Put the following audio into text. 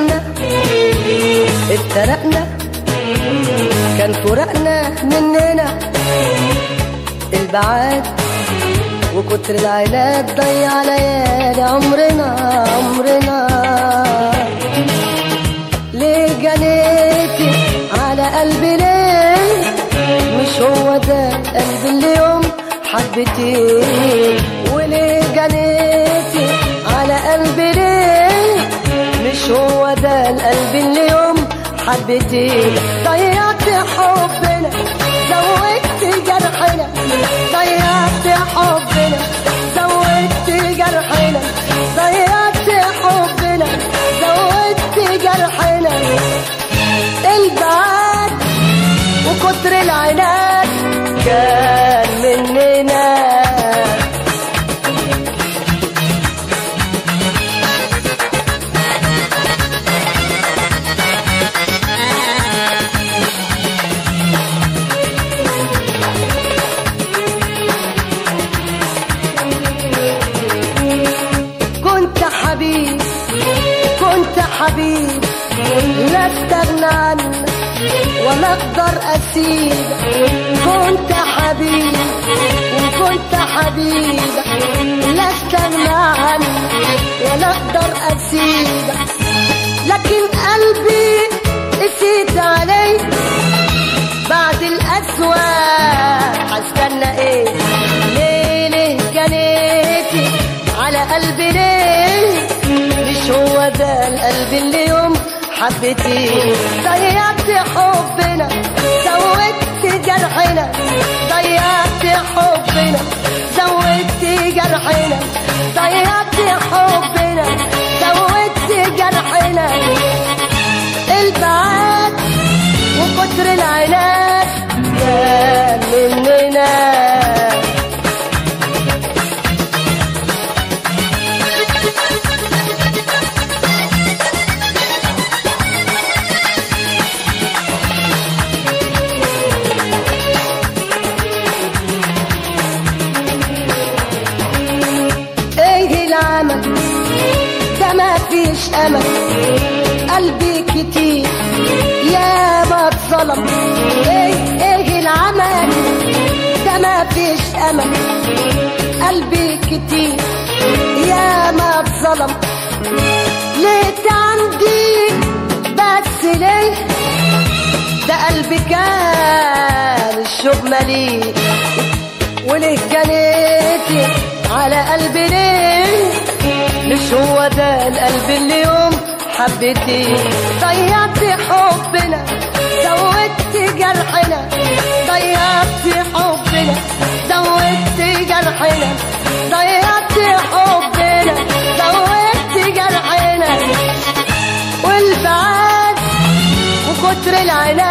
حبينا افترقنا كان فراقنا مننا البعاد وكتر العناد ضيع ليالي عمرنا عمرنا ليه جنيتي على قلبي ليه مش هو ده قلب اللي يوم حبتين وليه جنيتي على قلبي ليه مش هو ده القلب اللي يوم حبتين ضيعت حبنا زودت جرحنا ضيعت حبنا زودت جرحنا ضيعت حبنا زودت جرحنا البعد وكتر العناد كان مننا كنت حبيب كنت حبيب لا استغنى عنك ولا اقدر اسيبك كنت حبيب وكنت حبيب لا استغنى عنك ولا اقدر اسيبك لكن قلبي قسيت عليك بعد الأسوأ هستنى ايه ليه ليه جنيتي على قلبي ليه مش هو ده القلب اللي يوم حبتي ضيعت حبنا زودت جرحنا ضيعت حبنا زودت جرحنا ضيعت حبنا زودت جرحنا البعاد وكتر العناد كان مننا ايه العمل ده ما فيش امل قلبي كتير يا ما اتظلم ايه ايه العمل ده ما فيش امل قلبي كتير يا ما اتظلم ليت عندي بس ليه ده قلبي كان الشوق مليء وليه جنيتي على قلبي ليه مش هو ده القلب اللي يوم حبيتي ضيعت حبنا زودت جرحنا ضيعت حبنا زودت جرحنا ضيعت حبنا زودت جرحنا والبعاد وكتر العناد